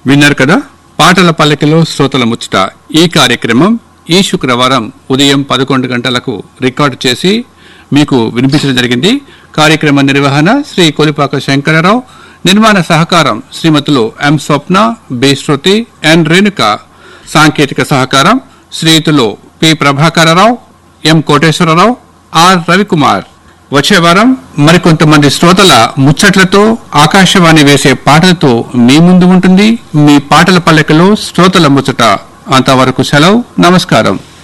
విన్నారు కదా పాటల పల్లకిలో శ్రోతల ముచ్చట ఈ కార్యక్రమం ఈ శుక్రవారం ఉదయం పదకొండు గంటలకు రికార్డు చేసి మీకు వినిపించడం జరిగింది కార్యక్రమ నిర్వహణ శ్రీ కొలిపాక శంకరరావు నిర్మాణ సహకారం శ్రీమతులు ఎం స్వప్న బి శృతి ఎన్ రేణుక సాంకేతిక సహకారం శ్రీయుతులు P Prabhakararao M Koteswararao R Ravikumar వచ్చే వారం మరికొంతమంది శ్రోతల ముచ్చట్లతో ఆకాశవాణి వేసే పాటలతో మీ ముందు ఉంటుంది మీ పాటల పల్లెకలో శ్రోతల ముచ్చట అంతవరకు సెలవు నమస్కారం